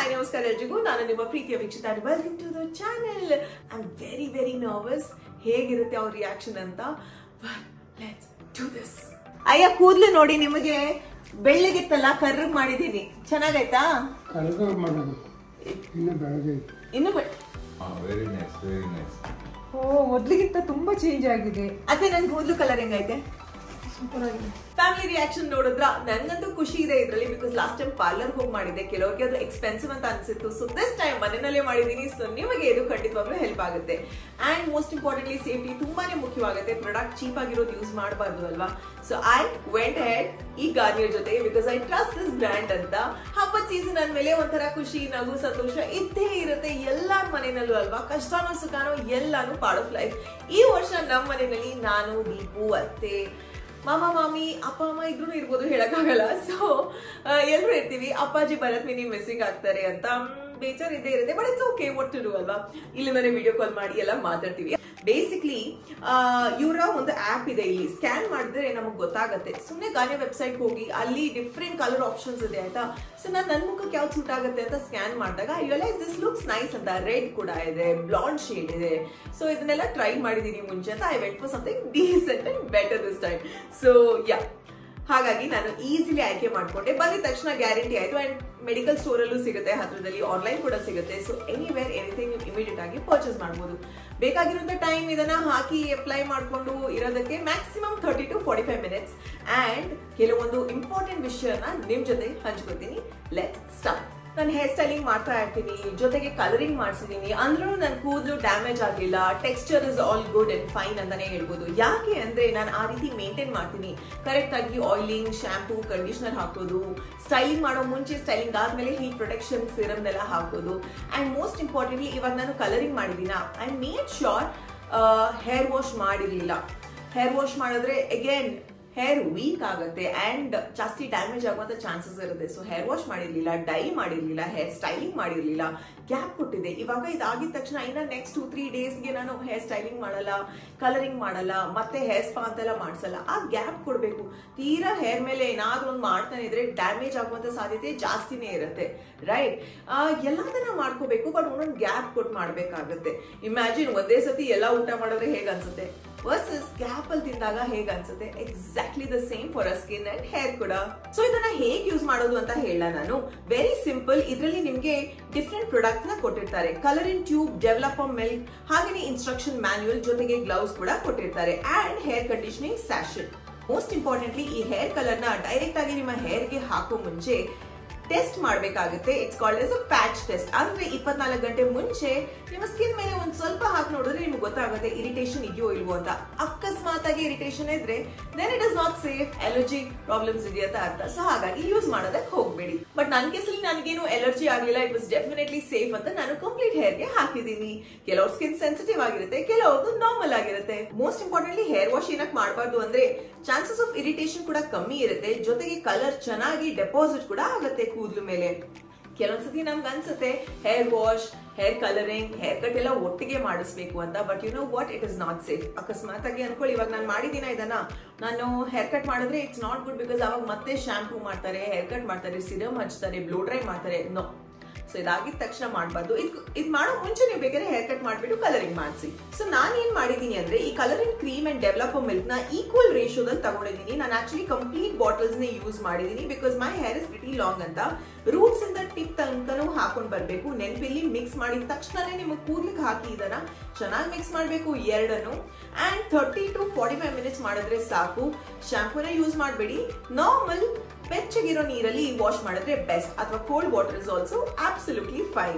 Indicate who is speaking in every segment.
Speaker 1: Hi ನಮಸ್ಕಾರ ಎಲ್ರಿಗೂ ನಾನು ನಿಮ್ಮ ಪ್ರೀತಿಯ ವೀಕ್ಷಿತ welcome to the channel I am very very nervous ಹೇಗಿರುತ್ತೆ ಅವ್ರ ರಿಯಾಕ್ಷನ್ ಅಂತ ಲೆಟ್ಸ್ ಡೂ ದಿಸ್ ಅಯ್ಯ ಕೂದಲು ನೋಡಿ ನಿಮಗೆ ಬೆಳ್ಳಗಿತ್ತಲ್ಲ ಕರ್ರಗ್ ಮಾಡಿದೀನಿ ಚೆನ್ನಾಗಾಯ್ತಾ
Speaker 2: ಕಲಗ ಮಾಡೋದು ಇನ್ನು ಬೆಳಗ್ಗೆ ಇತ್ತು
Speaker 1: ಇನ್ನು ಬೆ-
Speaker 3: ವೆರಿ ನೈಸ್ ವೆರಿ ನೈಸ್
Speaker 4: ಓ ಮೊದ್ಲಿಗಿಂತ ತುಂಬಾ ಚೇಂಜ್ ಆಗಿದೆ
Speaker 1: ಅದೇ ನನ್ ಕೂದಲು ಕಲರ್ ಹೆಂಗೈತೆ ಫ್ಯಾಮಿಲಿ ರಿಯಾಕ್ಷನ್ ನೋಡಿದ್ರ ನಂಗಂತೂ ಖುಷಿ ಇದೆ ಇದ್ರಲ್ಲಿ ಬಿಕಾಸ್ ಲಾಸ್ಟ್ ಟೈಮ್ ಪಾರ್ಲರ್ ಹೋಗಿ ಮಾಡಿದ್ದೆ ಕೆಲವರಿಗೆ ಅದು ಎಕ್ಸ್ಪೆನ್ಸಿವ್ ಅಂತ ಅನ್ಸಿತ್ತು ಸೊ ದಿಸ್ ಟೈಮ್ ಮನೆಯಲ್ಲೇ ಮಾಡಿದೀನಿ ಸೊ ನಿಮಗೆ ಇದು ಖಂಡಿತವಾಗ್ಲೂ ಹೆಲ್ಪ್ ಆಗುತ್ತೆ ಅಂಡ್ ಮೋಸ್ಟ್ ಇಂಪಾರ್ಟೆಂಟ್ಲಿ ಸೇಫ್ಟಿ ತುಂಬಾನೇ ಮುಖ್ಯವಾಗುತ್ತೆ ಪ್ರಾಡಕ್ಟ್ ಚೀಪ್ ಆಗಿರೋದು ಯೂಸ್ ಮಾಡಬಾರ್ದು ಅಲ್ವಾ ಸೊ ಐ ವೆಂಟ್ ಹೆಡ್ ಈ ಗಾರ್ನಿಯರ್ ಜೊತೆ because I trust this brand ಅಂತ ಹಬ್ಬದ ಸೀಸನ್ ಅಂದ್ಮೇಲೆ ಒಂಥರ ಖುಷಿ ನಗು ಸಂತೋಷ ಇದ್ದೇ ಇರುತ್ತೆ ಎಲ್ಲಾರ ಮನೆಯಲ್ಲೂ ಅಲ್ವಾ ಕಷ್ಟನೋ ಸುಖನೋ ಎಲ್ಲಾನು ಪಾರ್ಟ್ ಆಫ್ ಲೈಫ್ ಈ ವರ್ಷ ನಮ್ಮ ಮನೆಯಲ್ಲಿ ನಾನು ದೀಪು ಅತ್ತೆ ಮಾಮ ಮಾಮಿ ಅಪ್ಪ ಅಮ್ಮ ಇದ್ರು ಇರ್ಬೋದು ಹೇಳಕ್ಕಾಗಲ್ಲ ಸೊ ಎಲ್ಲರೂ ಇರ್ತೀವಿ ಅಪ್ಪಾಜಿ ಭರತ್ ಮಿನಿ ಮಿಸ್ಸಿಂಗ್ ಆಗ್ತಾರೆ ಅಂತ ಮ್, ಬೇಜಾರ್ ಇದ್ದೇ ಇರುತ್ತೆ but it's okay ought to do ಅಲ್ವಾ ಇಲ್ಲಿಂದಾನೆ ವಿಡಿಯೋ ಕಾಲ್ ಮಾಡಿ ಎಲ್ಲ ಮಾತಾಡ್ತೀವಿ ಬೇಸಿಕ್ಲಿ ಇವರ ಒಂದು ಆಪ್ ಇದೆ ಇಲ್ಲಿ ಸ್ಕ್ಯಾನ್ ಮಾಡಿದ್ರೆ ನಮಗೆ ಗೊತ್ತಾಗುತ್ತೆ ಸುಮ್ಮನೆ ಗಾನೆ ವೆಬ್ಸೈಟ್ ಹೋಗಿ ಅಲ್ಲಿ ಡಿಫ್ರೆಂಟ್ ಕಲರ್ ಆಪ್ಷನ್ಸ್ ಇದೆ ಆಯ್ತಾ ಸೊ ನಾನು ನನ್ನ ಮುಖಕ್ಕೆ ಯಾವ್ದು ಸೂಟ್ ಆಗುತ್ತೆ ಅಂತ ಸ್ಕ್ಯಾನ್ ಮಾಡಿದಾಗ I realise this looks nice ಅಂತ ರೆಡ್ ಕೂಡ ಇದೆ ಬ್ಲಾಂಡ್ ಶೇಡ್ ಇದೆ ಸೊ ಇದನ್ನೆಲ್ಲ ಟ್ರೈ ಮಾಡಿದೀನಿ ಮುಂಚೆ ಅಂತ I went for something decent and better this time so yeah ಹಾಗಾಗಿ ನಾನು ಈಸಿಲಿ ಆಯ್ಕೆ ಮಾಡ್ಕೊಂಡೆ ಬಂದಿದ ತಕ್ಷಣ ಗ್ಯಾರಂಟಿ ಆಯ್ತು ಅಂಡ್ ಮೆಡಿಕಲ್ ಸ್ಟೋರ್ ಅಲ್ಲೂ ಸಿಗುತ್ತೆ ಹತ್ರದಲ್ಲಿ ಆನ್ಲೈನ್ ಕೂಡ ಸಿಗುತ್ತೆ ಸೊ ಎನಿವೇರ್ ಎನಿಥಿಂಗ್ ನೀವು ಇಮಿಡಿಯೇಟ್ ಆಗಿ ಪರ್ಚೇಸ್ ಮಾಡ್ಬೋದು ಬೇಕಾಗಿರುವಂತ ಟೈಮ್ ಇದನ್ನ ಹಾಕಿ ಅಪ್ಲೈ ಮಾಡ್ಕೊಂಡು ಇರೋದಕ್ಕೆ maximum thirty to forty five minutes and ಕೆಲವೊಂದು ಇಂಪಾರ್ಟೆಂಟ್ ವಿಷಯನ ನಿಮ್ ಜೊತೆ ಹಂಚ್ಕೋತೀನಿ ಲೆಟ್ ಸ್ಟಾರ್ಟ್ ನಾನು ಹೇರ್ ಸ್ಟೈಲಿಂಗ್ ಮಾಡ್ತಾ ಇರ್ತೀನಿ ಜೊತೆಗೆ ಕಲರಿಂಗ್ ಮಾಡಿಸಿದೀನಿ ಅಂದ್ರೂ ನನ್ನ ಕೂದಲು ಡ್ಯಾಮೇಜ್ ಆಗಿಲ್ಲ texture is all good and fine ಅಂತಾನೆ ಹೇಳ್ಬೋದು ಯಾಕೆ ಅಂದ್ರೆ ನಾನು ಆ ರೀತಿ ಮೇಂಟೈನ್ ಮಾಡ್ತೀನಿ ಕರೆಕ್ಟ್ ಆಗಿ ಆಯಿಲಿಂಗ್ ಶಾಂಪೂ ಕಂಡೀಷನರ್ ಹಾಕೋದು ಸ್ಟೈಲಿಂಗ್ ಮಾಡೋ ಮುಂಚೆ ಸ್ಟೈಲಿಂಗ್ ಆದ್ಮೇಲೆ ಹೀಟ್ ಪ್ರೊಟೆಕ್ಷನ್ ಸಿರಮ್ನೆಲ್ಲ ಹಾಕೋದು ಅಂಡ್ ಮೋಸ್ಟ್ ಇಂಪಾರ್ಟೆಂಟ್ಲಿ ಇವಾಗ ನಾನು ಕಲರಿಂಗ್ ಮಾಡಿದ್ದೀನ I made sure hair wash ಮಾಡಿರಲಿಲ್ಲ ಹೇರ್ ವಾಶ್ ಮಾಡಿದ್ರೆ ಅಗೇನ್ ಹೇರ್ ವೀಕ್ ಆಗುತ್ತೆ ಅಂಡ್ ಜಾಸ್ತಿ ಡ್ಯಾಮೇಜ್ ಆಗುವಂತ ಚಾನ್ಸಸ್ ಇರುತ್ತೆ ಸೊ ಹೇರ್ ವಾಶ್ ಮಾಡಿರ್ಲಿಲ್ಲ ಡೈ ಮಾಡಿರ್ಲಿಲ್ಲ ಹೇರ್ ಸ್ಟೈಲಿಂಗ್ ಮಾಡಿರ್ಲಿಲ್ಲ ಗ್ಯಾಪ್ ಕೊಟ್ಟಿದೆ ಇವಾಗ ಇದಾಗಿದ ತಕ್ಷಣ ಇನ್ನ ನೆಕ್ಸ್ಟ್ ಟೂ ತ್ರೀ ಡೇಸ್ಗೆ ನಾನು ಹೇರ್ ಸ್ಟೈಲಿಂಗ್ ಮಾಡಲ್ಲ ಕಲರಿಂಗ್ ಮಾಡಲ್ಲ ಮತ್ತೆ ಹೇರ್ ಸ್ಪಾ ಅಂತೆಲ್ಲ ಮಾಡ್ಸಲ್ಲ ಆ ಗ್ಯಾಪ್ ಕೊಡಬೇಕು ತೀರಾ ಹೇರ್ ಮೇಲೆ ಏನಾದ್ರೂ ಒಂದು ಮಾಡ್ತಾನೆ ಇದ್ರೆ ಡ್ಯಾಮೇಜ್ ಆಗುವಂತ ಸಾಧ್ಯತೆ ಜಾಸ್ತಿನೇ ಇರುತ್ತೆ ರೈಟ್ ಎಲ್ಲದನ್ನ ಮಾಡ್ಕೋಬೇಕು ಬಟ್ ಒಂದೊಂದು ಗ್ಯಾಪ್ ಕೊಟ್ಟು ಮಾಡ್ಬೇಕಾಗುತ್ತೆ ಇಮ್ಯಾಜಿನ್ ಒಂದೇ ಸತಿ ಎಲ್ಲ ಊಟ ಮಾಡಿದ್ರೆ ಹೇಗೆ ಅನ್ಸುತ್ತೆ ವರ್ಸಸ್ ಗ್ಯಾಪ್ ಅಲ್ಲಿ ತಿಂದಾಗ ಹೇಗ್ ಅನ್ಸುತ್ತೆ exactly the same for a skin and hair ಕೂಡ ಸೊ ಇದನ್ನ ಹೇಗ್ ಯೂಸ್ ಮಾಡೋದು ಅಂತ ಹೇಳ ನಾನು ವೆರಿ ಸಿಂಪಲ್ ಇದರಲ್ಲಿ ನಿಮ್ಗೆ ಡಿಫ್ರೆಂಟ್ ಪ್ರಾಡಕ್ಟ್ ನ ಕೊಟ್ಟಿರ್ತಾರೆ colour in tube develop milk ಹಾಗೆ ಇನ್ಸ್ಟ್ರಕ್ಷನ್ ಮ್ಯಾನ್ಯುಯಲ್ ಜೊತೆಗೆ ಗ್ಲೌಸ್ ಕೂಡ ಕೊಟ್ಟಿರ್ತಾರೆ and hair conditioning sachet most importantly ಈ ಹೇರ್ ಕಲರ್ ನ ಡೈರೆಕ್ಟ್ ಆಗಿ ನಿಮ್ಮ ಹೇರ್ಗೆ ಹಾಕೋ ಮುಂಚೆ ಟೆಸ್ಟ್ ಮಾಡಬೇಕಾಗುತ್ತೆ it's called as a patch test ಅಂದ್ರೆ ಇಪ್ಪತ್ನಾಲ್ಕು ಗಂಟೆ ಮುಂಚೆ ನಿಮ್ಮ ಸ್ಕಿನ್ ಮೇಲೆ ಒಂದ್ ಸ್ವಲ್ಪ ಹಾಕಿ ನೋಡಿದ್ರೆ ನಿಮ್ಗೆ ಗೊತ್ತಾಗುತ್ತೆ ಇರಿಟೇಷನ್ ಇದೆಯೋ ಇಲ್ವೋ ಅಂತ ಅಕಸ್ಮಾತ್ ಆಗಿ ಇರಿಟೇಷನ್ ಇದ್ರೆ then it is not safe allergy problems ಇದೆಯಾ ಅಂತ ಅರ್ಥ ಸೊ ಹಾಗಾಗಿ ಯೂಸ್ ಮಾಡೋದಕ್ಕೆ ಹೋಗ್ಬೇಡಿ ಬಟ್ ನನ್ನ ಕೇಸಲ್ಲಿ ನನಗೇನು ಎಲರ್ಜಿ ಆಗಲಿಲ್ಲ ಇಟ್ ವಾಸ್ ಡೆಫಿನೆಟ್ಲಿ ಸೇಫ್ ಅಂತ ನಾನು ಕಂಪ್ಲೀಟ್ ಹೇರ್ಗೆ ಹಾಕಿದ್ದೀನಿ ಕೆಲವ್ರ ಸ್ಕಿನ್ ಸೆನ್ಸಿಟಿವ್ ಆಗಿರುತ್ತೆ ಕೆಲವ್ರದ್ದು ನಾರ್ಮಲ್ ಆಗಿರುತ್ತೆ ಮೋಸ್ಟ್ ಇಂಪಾರ್ಟೆಂಟ್ಲಿ ಹೇರ್ ವಾಶ್ ಏನಕ್ಕೆ ಮಾಡಬಾರ್ದು ಅಂದ್ರೆ ಚಾನ್ಸಸ್ ಆಫ್ ಇರಿಟೇಷನ್ ಕೂಡ ಕಮ್ಮಿ ಇರುತ್ತೆ ಜೊತೆಗೆ ಕಲರ್ ಚೆನ್ನಾಗಿ ಡೆಪಾಸಿಟ್ ಕೂಡ ಆಗುತ್ತೆ ಕೂದಲು ಮೇಲೆ ಕೆಲವೊಂದ್ಸತಿ ನಮ್ಗೆ ಅನ್ಸುತ್ತೆ hair wash hair colouring hair cut ಎಲ್ಲ ಒಟ್ಟಿಗೆ ಮಾಡಿಸ್ಬೇಕು ಅಂತ but you know what it is not safe ಅಕಸ್ಮಾತ್ ಆಗಿ ಅನ್ಕೊಳ್ಳಿ ಇವಾಗ ನಾನು ಮಾಡಿದ್ದೀನ ಇದನ್ನ ನಾನು ಹೇರ್ ಕಟ್ ಮಾಡಿದ್ರೆ ಇಟ್ಸ್ ನಾಟ್ ಗುಡ್ ಬಿಕಾಸ್ ಅವಾಗ ಮತ್ತೆ ಶಾಂಪೂ ಮಾಡ್ತಾರೆ ಹೇರ್ ಕಟ್ ಮಾಡ್ತಾರೆ ಸಿರಮ್ ಹಚ್ತಾರೆ ಬ್ಲೋ ಡ್ರೈ ಮಾಡ್ತಾರೆ ನೋ ಸೊ ಇದಾಗಿದ ತಕ್ಷಣ ಮಾಡಬಾರ್ದು ಇದು ಇದು ಮಾಡೋ ಮುಂಚೆ ನೀವು ಬೇಕಾದ್ರೆ ಹೇರ್ ಕಟ್ ಮಾಡಿಬಿಟ್ಟು ಕಲರಿಂಗ್ ಮಾಡಿಸಿ ಸೊ ನಾನು ಏನ್ ಮಾಡಿದೀನಿ ಅಂದ್ರೆ ಈ colouring cream and develop milk ನ ಈಕ್ವಲ್ ರೇಷಿಯೋದಲ್ಲಿ ತಗೊಂಡಿದ್ದೀನಿ ನಾನು ಆಕ್ಚುಲಿ ಕಂಪ್ಲೀಟ್ ಬಾಟಲ್ಸ್ ನ ಯೂಸ್ ಮಾಡಿದೀನಿ because my hair is pretty long ಅಂತ ರೂಟ್ಸ್ ಇಂದ ಟಿಪ್ ತನಕನೂ ಹಾಕೊಂಡ್ ಬರ್ಬೇಕು ನೆನಪಿಲ್ಲಿ ಮಿಕ್ಸ್ ಮಾಡಿದ ತಕ್ಷಣನೇ ನಿಮ್ಮ ಕೂದ್ಲಿಗೆ ಹಾಕಿ ಇದನ್ನ ಚೆನ್ನಾಗಿ ಮಿಕ್ಸ್ ಮಾಡಬೇಕು ಎರಡನ್ನು and thirty to forty five minutes ಮಾಡಿದ್ರೆ ಸಾಕು ಶಾಂಪೂನ ಯೂಸ್ ಮಾಡಬೇಡಿ ನಾರ್ಮಲ್ ಬೆಚ್ಚಗಿರೋ ನೀರಲ್ಲಿ ವಾಶ್ ಮಾಡಿದ್ರೆ ಬೆಸ್ಟ್ ಅಥವಾ cold water is also absolutely fine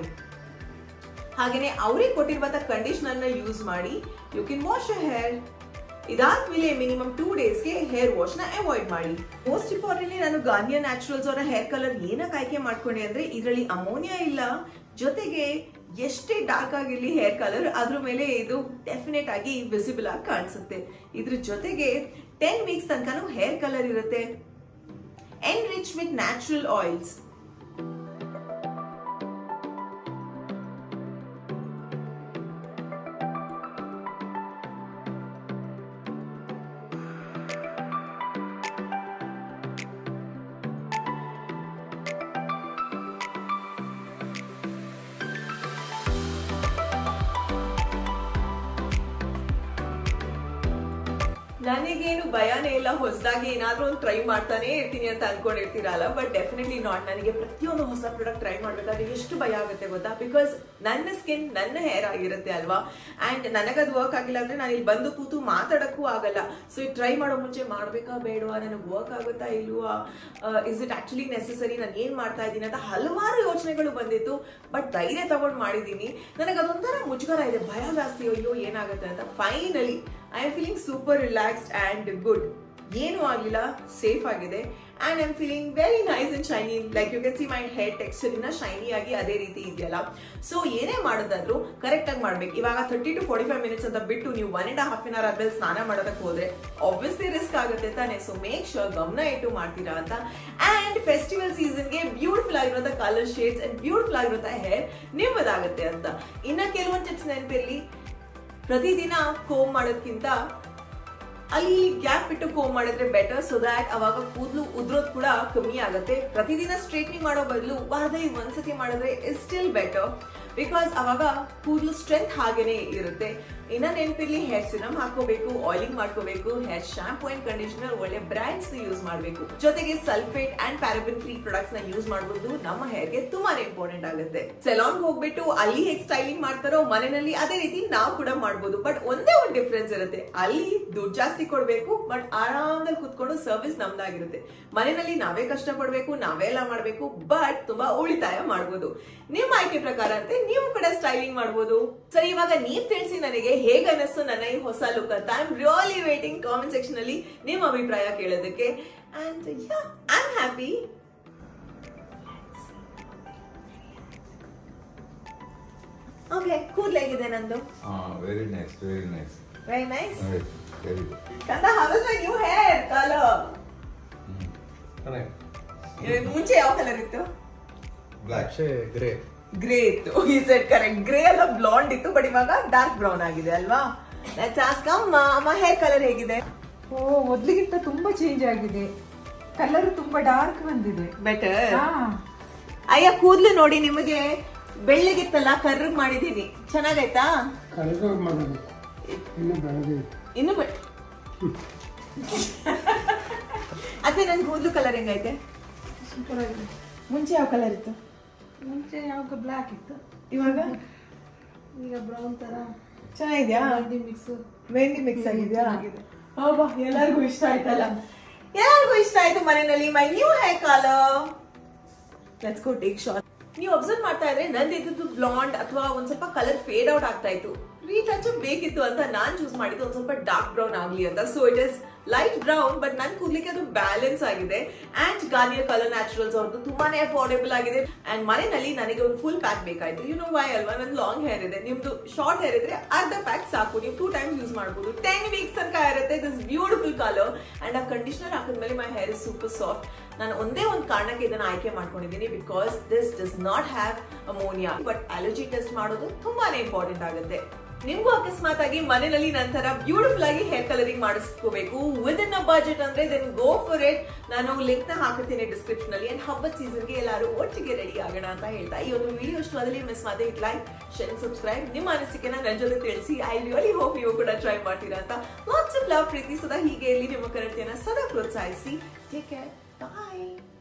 Speaker 1: ಹಾಗೇನೆ ಅವರೇ ಕೊಟ್ಟಿರುವಂತ ಕಂಡೀಷನರ್ ನ ಯೂಸ್ ಮಾಡಿ you can wash a hair ಇದಾದ್ಮೇಲೆ ಮಿನಿಮಮ್ ಟೂ ಡೇಸ್ಗೆ ಹೇರ್ ವಾಶ್ ನ ಅವಾಯ್ಡ್ ಮಾಡಿ ಮೋಸ್ಟ್ ಇಂಪಾರ್ಟೆಂಟ್ಲಿ ನಾನು ಗಾರ್ನಿಯರ್ ನ್ಯಾಚುರಲ್ಸ್ ಅವರ ಹೇರ್ ಕಲರ್ ಏನಕ್ಕೆ ಆಯ್ಕೆ ಮಾಡ್ಕೊಂಡೆ ಅಂದ್ರೆ ಇದರಲ್ಲಿ ಅಮೋನಿಯಾ ಇಲ್ಲ ಜೊತೆಗೆ ಎಷ್ಟೇ ಡಾರ್ಕ್ ಆಗಿರ್ಲಿ ಹೇರ್ ಕಲರ್ ಅದ್ರ ಮೇಲೆ ಇದು ಡೆಫಿನೆಟ್ ಆಗಿ ವಿಸಿಬಲ್ ಆಗಿ ಕಾಣಿಸುತ್ತೆ ಇದ್ರ ಜೊತೆಗೆ ಟೆನ್ ವೀಕ್ಸ್ ತನಕನೂ ಹೇರ್ ಕಲರ್ ಇರುತ್ತೆ enriched with natural oils. ನನಗೇನು ಭಯನೇ ಇಲ್ಲ ಹೊಸದಾಗಿ ಏನಾದ್ರೂ ಒಂದು ಟ್ರೈ ಮಾಡ್ತಾನೆ ಇರ್ತೀನಿ ಅಂತ ಅನ್ಕೊಂಡಿರ್ತೀರಲ್ಲ ಬಟ್ ಡೆಫಿನೆಟ್ಲಿ ನಾಟ್ ನನಗೆ ಪ್ರತಿಯೊಂದು ಹೊಸ ಪ್ರಾಡಕ್ಟ್ ಟ್ರೈ ಮಾಡ್ಬೇಕಾದ್ರೆ ಎಷ್ಟು ಭಯ ಆಗುತ್ತೆ ಗೊತ್ತಾ ಬಿಕಾಸ್ ನನ್ನ ಸ್ಕಿನ್ ನನ್ನ ಹೇರ್ ಆಗಿರುತ್ತೆ ಅಲ್ವಾ ಅಂಡ್ ನನಗದು ವರ್ಕ್ ಆಗಿಲ್ಲ ಅಂದ್ರೆ ನಾನು ಇಲ್ಲಿ ಬಂದು ಕೂತು ಮಾತಾಡಕ್ಕೂ ಆಗಲ್ಲ ಸೊ ಇದು ಟ್ರೈ ಮಾಡೋ ಮುಂಚೆ ಮಾಡ್ಬೇಕಾ ಬೇಡವಾ ನನಗೆ ವರ್ಕ್ ಆಗುತ್ತಾ ಇಲ್ವಾ ಇಸ್ ಇಟ್ ಆಕ್ಚುಲಿ ನೆಸೆಸರಿ ನಾನು ಏನ್ ಮಾಡ್ತಾ ಇದ್ದೀನಿ ಅಂತ ಹಲವಾರು ಯೋಚನೆಗಳು ಬಂದಿತ್ತು ಬಟ್ ಧೈರ್ಯ ತಗೊಂಡು ಮಾಡಿದ್ದೀನಿ ನನಗೆ ಅದೊಂಥರ ಮುಜುಗರ ಇದೆ ಭಯ ಜಾಸ್ತಿ ಅಯ್ಯೋ ಏನಾಗುತ್ತೆ ಅಂತ finally I am feeling super relaxed and good ಏನು ಆಗಲಿಲ್ಲ ಸೇಫ್ ಆಗಿದೆ and I am feeling very nice and shiny like you can see my hair texture ಇನ್ನ ಶೈನಿ ಆಗಿ ಅದೇ ರೀತಿ ಇದೆಯಲ್ಲ ಸೊ ಏನೇ ಮಾಡೋದಾದ್ರೂ ಕರೆಕ್ಟ್ ಆಗಿ ಮಾಡ್ಬೇಕು ಇವಾಗ thirty to forty five minutes ಅಂತ ಬಿಟ್ಟು ನೀವು one and half an hour ಆದ್ಮೇಲೆ ಸ್ನಾನ ಮಾಡೋದಕ್ಕೆ ಹೋದ್ರೆ ಆಬ್ವಿಯಸ್ಲಿ ರಿಸ್ಕ್ ಆಗುತ್ತೆ ತಾನೆ ಸೊ ಮೇಕ್ ಶೋರ್ ಗಮನ ಇಟ್ಟು ಮಾಡ್ತೀರಾ ಅಂತ ಅಂಡ್ ಫೆಸ್ಟಿವಲ್ ಸೀಸನ್ಗೆ ಬ್ಯೂಟಿಫುಲ್ ಆಗಿರುವಂತ ಕಲರ್ ಶೇಡ್ಸ್ ಅಂಡ್ ಬ್ಯೂಟಿಫುಲ್ ಆಗಿರುವಂತ ಹೇರ್ ನಿಮ್ಮದಾಗುತ್ತೆ ಅಂತ ಇನ್ನ ಕೆಲವೊಂದು ಟಿಪ್ಸ್ ನೆನಪಿರ್ಲಿ ಪ್ರತಿದಿನ ಕೋಮ್ ಮಾಡೋದ್ಕಿಂತ ಅಲ್ಲಿ ಗ್ಯಾಪ್ ಬಿಟ್ಟು ಕೋಮ್ ಮಾಡಿದ್ರೆ ಬೆಟರ್ ಸೊ ದ್ಯಾಟ್ ಅವಾಗ ಕೂದಲು ಉದ್ರೋದ್ ಕೂಡ ಕಮ್ಮಿ ಆಗುತ್ತೆ ಪ್ರತಿದಿನ ಸ್ಟ್ರೇಟ್ನಿಂಗ್ ಮಾಡೋ ಬದಲು ವಾರದಲ್ಲಿ ಒಂದ್ಸತಿ ಮಾಡಿದ್ರೆ ಇಸ್ ಸ್ಟಿಲ್ ಬೆಟರ್ ಬಿಕಾಸ್ ಅವಾಗ ಕೂದಲು ಸ್ಟ್ರೆಂತ್ ಹಾಗೇನೆ ಇರುತ್ತೆ ಇನ್ನ ನೆನಪಿರ್ಲಿ ಹೇರ್ ಸಿರಮ್ ಹಾಕೋಬೇಕು ಆಯಿಲಿಂಗ್ ಮಾಡ್ಕೋಬೇಕು ಹೇರ್ ಶಾಂಪೂ ಅಂಡ್ ಕಂಡೀಷನರ್ ಒಳ್ಳೆ ಬ್ರ್ಯಾಂಡ್ಸ್ ಯೂಸ್ ಮಾಡಬೇಕು ಜೊತೆಗೆ sulphate and paraben free products ನ ಯೂಸ್ ಮಾಡೋದು ನಮ್ಮ ಹೇರ್ಗೆ ತುಂಬಾನೇ ಇಂಪಾರ್ಟೆಂಟ್ ಆಗುತ್ತೆ ಸೆಲಾನ್ ಹೋಗ್ಬಿಟ್ಟು ಅಲ್ಲಿ ಹೇಗೆ ಸ್ಟೈಲಿಂಗ್ ಮಾಡ್ತಾರೋ ಮನೆಯಲ್ಲಿ ಅದೇ ರೀತಿ ನಾವು ಕೂಡ ಮಾಡ್ಬೋದು ಬಟ್ ಒಂದೇ ಒಂದು ಡಿಫ್ರೆನ್ಸ್ ಇರುತ್ತೆ ಅಲ್ಲಿ ದುಡ್ಡು ಜಾಸ್ತಿ ಕೊಡ್ಬೇಕು ಬಟ್ ಆರಾಮದಲ್ಲಿ ಕುತ್ಕೊಂಡು ಸರ್ವಿಸ್ ನಮ್ದಾಗಿರುತ್ತೆ ಮನೆಯಲ್ಲಿ ನಾವೇ ಕಷ್ಟ ಪಡ್ಬೇಕು ನಾವೇ ಎಲ್ಲ ಮಾಡ್ಬೇಕು ಬಟ್ ತುಂಬಾ ಉಳಿತಾಯ ಮಾಡ್ಬೋದು ನಿಮ್ಮ ಆಯ್ಕೆ ಪ್ರಕಾರ ಅಂತೆ ನೀವು ಕೂಡ ಸ್ಟೈಲಿಂಗ್ ಮಾಡ್ಬೋದು ಸರಿ ಇವಾಗ ನೀವ್ ತಿಳಿಸಿ ನನಗೆ ಹೇಗೆ ಅನಿಸ್ತು ನನ್ನ ಈ ಹೊಸ ಲುಕ್ ಅಂತ I am really waiting comment section ಅಲ್ಲಿ ನಿಮ್ಮ ಅಭಿಪ್ರಾಯ ಕೇಳೋದಕ್ಕೆ and I am happy okay ಕೂದ್ಲೇಗಿದೆ ನಂದು
Speaker 3: Ah, very nice, very nice.
Speaker 1: Very nice
Speaker 3: Nice, very good.
Speaker 1: ಕಂದ how is my new hair colour
Speaker 3: Mm. Correct.
Speaker 1: ಮುಂಚೆ ಯಾವ ಕಲರ್ ಇತ್ತು
Speaker 3: Black.
Speaker 5: ಗ್ರೇ
Speaker 1: ಗ್ರೇ ಇತ್ತು ಈ ಸೆಟ್ ಕರೆಕ್ಟ್ ಗ್ರೇ ಅಲ್ಲ ಬ್ಲಾಂಡ್ ಇತ್ತು ಬಟ್ ಇವಾಗ ಡಾರ್ಕ್ ಬ್ರೌನ್ ಆಗಿದೆ ಅಲ್ವಾ ಲೆಟ್ಸ್ ಆಸ್ಕ್ ಅಮ್ಮ ಅಮ್ಮ ಹೇರ್ ಕಲರ್ ಹೇಗಿದೆ
Speaker 4: ಓ ಮೊದ್ಲಿಗಿಂತ ತುಂಬಾ ಚೇಂಜ್ ಆಗಿದೆ ಕಲರ್ ತುಂಬಾ ಡಾರ್ಕ್ ಬಂದಿದೆ
Speaker 1: ಬೆಟರ್
Speaker 4: ಹಾ
Speaker 1: ಅಯ್ಯ ಕೂದ್ಲು ನೋಡಿ ನಿಮಗೆ ಬೆಳ್ಳಗಿತ್ತಲ್ಲ ಕರ್ರಗ್ ಮಾಡಿದೀನಿ ಚೆನ್ನಾಗೈತಾ
Speaker 2: ಕಳೆದು ಮಾಡೋದು ಇನ್ನು ಬೆಳಗ್ಗೆ
Speaker 1: ಇನ್ನು ಬೆ ಅದೇ ನನ್ ಕೂದ್ಲು ಕಲರ್ ಹೆಂಗೈತೆ
Speaker 4: ಸೂಪರ್ ಆಗಿದೆ
Speaker 1: ಮುಂಚೆ ಯಾವ ಕಲರ್ ಇತ್ತು
Speaker 4: ಮುಂಚೆ ಯಾವಾಗ ಬ್ಲ್ಯಾಕ್ ಇತ್ತು
Speaker 1: ಇವಾಗ
Speaker 4: ಈಗ ಬ್ರೌನ್ ತರ
Speaker 1: ಚೆನ್ನಾಗಿದ್ಯಾ
Speaker 4: ಮಿಕ್ಸ್
Speaker 1: ಮೆಹಂದಿ ಮಿಕ್ಸ್ ಆಗಿದ್ಯಾ
Speaker 4: ಚೆನ್ನಾಗಿದೆ.
Speaker 1: ಹೌದಾ ಎಲ್ಲರಿಗೂ ಇಷ್ಟ ಆಯ್ತಲ್ಲ ಎಲ್ಲರಿಗೂ ಇಷ್ಟ ಆಯ್ತು ಮನೆಯಲ್ಲಿ my new hair colour let's go take shot ನೀವು ಅಬ್ಸರ್ವ್ ಮಾಡ್ತಾ ಇದ್ರೆ ನಂದು ಇದ್ದು ಬ್ಲಾಂಡ್ ಅಥವಾ ಒಂದ್ ಸ್ವಲ್ಪ ಕಲರ್ ಫೇಡ್ ಔಟ್ ಆಗ್ತಾ ಇತ್ತು ರೀಟಚ್ ಬೇಕಿತ್ತು ಅಂತ ನಾನ್ ಚೂಸ್ ಮಾಡಿದ್ದು ಒಂದ್ ಸ್ವಲ್ಪ ಡಾರ್ಕ್ ಬ್ರೌನ್ ಆಗ್ಲಿ ಅಂತ so it is light brown but ನನ್ ಕೂದ್ಲಿಕ್ಕೆ ಅದು ಬ್ಯಾಲೆನ್ಸ್ ಆಗಿದೆ ಅಂಡ್ ಗಾರ್ನಿಯರ್ ಕಲರ್ ನ್ಯಾಚುರಲ್ಸ್ ಅವ್ರದ್ದು ತುಂಬಾನೇ ಅಫೋರ್ಡೆಬಲ್ ಆಗಿದೆ ಅಂಡ್ ಮನೆಯಲ್ಲಿ ನನಗೆ ಒಂದು ಫುಲ್ ಪ್ಯಾಕ್ ಬೇಕಾಯ್ತು ಯು ನೋ ವೈ ಅಲ್ವಾ ನನ್ ಲಾಂಗ್ ಹೇರ್ ಇದೆ ನಿಮ್ದು ಶಾರ್ಟ್ ಹೇರ್ ಇದ್ರೆ ಅರ್ಧ ಪ್ಯಾಕ್ ಸಾಕು ನೀವು ಟೂ ಟೈಮ್ಸ್ ಯೂಸ್ ಮಾಡ್ಬೋದು ಟೆನ್ ವೀಕ್ಸ್ ತನಕ ಇರುತ್ತೆ ದಿಸ್ ಬ್ಯೂಟಿಫುಲ್ ಕಲರ್ ಅಂಡ್ ಆ ಕಂಡೀಷನರ್ ಹಾಕಿದ್ಮೇಲೆ my hair is super soft ನಾನು ಒಂದೇ ಒಂದು ಕಾರಣಕ್ಕೆ ಇದನ್ನ ಆಯ್ಕೆ ಮಾಡ್ಕೊಂಡಿದ್ದೀನಿ because this does not have ammonia but allergy test ಮಾಡೋದು ತುಂಬಾನೇ ಇಂಪಾರ್ಟೆಂಟ್ ಆಗುತ್ತೆ ನಿಮ್ಗೂ ಅಕಸ್ಮಾತ್ ಆಗಿ ಮನೆಯಲ್ಲಿ ನಂತರ ಬ್ಯೂಟಿಫುಲ್ ಆಗಿ ಹೇರ್ ಕಲರಿಂಗ್ ಮಾಡಿಸ್ಕೋಬೇಕು ವಿತ್ ಇನ್ ಅ ಬಜೆಟ್ ಅಂದ್ರೆ ದೆನ್ ಗೋ ಫಾರ್ ಇಟ್ ನಾನು ಲಿಂಕ್ ನ ಹಾಕುತ್ತೇನೆ ಡಿಸ್ಕ್ರಿಪ್ಷನ್ ಅಲ್ಲಿ ಅಂಡ್ ಹಬ್ಬದ ಸೀಸನ್ಗೆ ಎಲ್ಲರೂ ಒಟ್ಟಿಗೆ ರೆಡಿ ಆಗೋಣ ಅಂತ ಹೇಳ್ತಾ ಈ ಒಂದು ವಿಡಿಯೋ ಇಷ್ಟು ಅದರಲ್ಲಿ ಮಿಸ್ ಮಾಡದೆ ಇಟ್ ಲೈಕ್ ಶೇರ್ ಸಬ್ಸ್ಕ್ರೈಬ್ ನಿಮ್ಮ ಅನಿಸಿಕೆನ ನನ್ನ ಜೊತೆ ತಿಳಿಸಿ ಐ ರಿಯಲಿ ಹೋಪ್ ನೀವು ಕೂಡ ಟ್ರೈ ಮಾಡ್ತೀರಾ ಅಂತ ಲಾಟ್ಸ್ ಆಫ್ ಲವ್ ಪ್ರೀತಿ ಸದಾ ಹೀಗೆ ಇಲ್ಲಿ ನಿಮ್ಮ ಕರೆಕ್ಟಿಯನ್ನ ಸದಾ ಪ್ರೋತ್ಸಾಹಿಸಿ ಟೇಕ್ ಕೇರ್ ಬಾಯ್